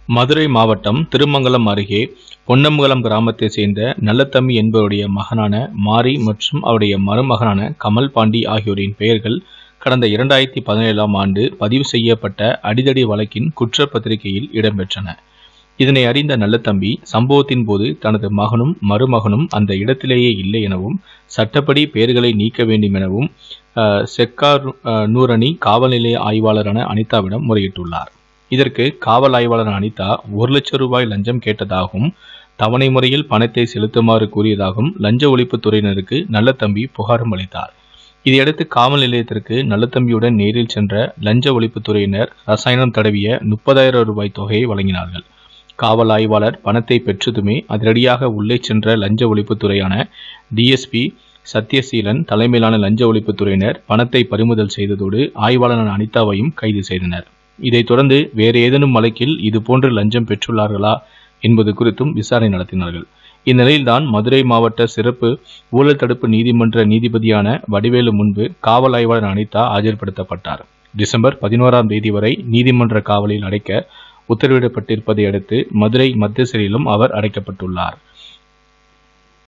மதுரை மாவட்டம் திருமங்கலம் அருகே பொன்னமங்கலம் கிராமத்தை சேர்ந்த நல்லத்தம்பி என்பவருடைய மகனான மாரி மற்றும் அவருடைய மருமகனான கமல் பாண்டி ஆகியோரின் பெயர்கள் கடந்த இரண்டாயிரத்தி பதினேழாம் ஆண்டு பதிவு செய்யப்பட்ட அடிதடி வழக்கின் குற்றப்பத்திரிகையில் இடம்பெற்றன இதனை அறிந்த நல்லத்தம்பி சம்பவத்தின் போது தனது மகனும் மருமகனும் அந்த இடத்திலேயே இல்லை எனவும் சட்டப்படி பெயர்களை நீக்க வேண்டும் எனவும் அஹ், செக்கார் அஹ், நூரணி காவல் நிலைய ஆய்வாளரான அனிதாவிடம் முறையிட்டுள்ளார் இதற்கு காவல் ஆய்வாளர் அனிதா ஒரு லட்சம் ரூபாய் லஞ்சம் கேட்டதாகவும் தவணை முறையில் பணத்தை செலுத்துமாறு கூறியதாகவும் லஞ்ச ஒழிப்புத் துறையினருக்கு நல்லத்தம்பி புகாரும் அளித்தார் இதையடுத்து காவல் நிலையத்திற்கு நல்லத்தம்பியுடன் நேரில் சென்ற லஞ்ச ஒழிப்புத் துறையினர் ரசாயனம் தடவிய முப்பதாயிரம் ரூபாய் தொகையை வழங்கினார்கள் காவல் ஆய்வாளர் பணத்தை பெற்றதுமே அதிரடியாக உள்ளே சென்ற லஞ்ச ஒழிப்புத் துறையான டிஎஸ்பி சத்யசீலன் தலைமையிலான லஞ்ச ஒழிப்புத் துறையினர் பணத்தை பறிமுதல் செய்ததோடு ஆய்வாளரான அனிதாவையும் கைது செய்தனர் இதைத் தொடர்ந்து வேறு ஏதேனும் வழக்கில் இதுபோன்று லஞ்சம் பெற்றுள்ளார்களா என்பது குறித்தும் விசாரணை நடத்தினார்கள் இந்நிலையில்தான் மதுரை மாவட்ட சிறப்பு ஊழல் தடுப்பு நீதிமன்ற நீதிபதியான வடிவேலு முன்பு காவல் ஆய்வாளர் அனிதா ஆஜர்படுத்தப்பட்டார் டிசம்பர் பதினோராம் தேதி வரை நீதிமன்ற காவலில் அடைக்க உத்தரவிடப்பட்டிருப்பதை அடுத்து மதுரை மத்திய சிறையிலும் அவர் அடைக்கப்பட்டுள்ளார்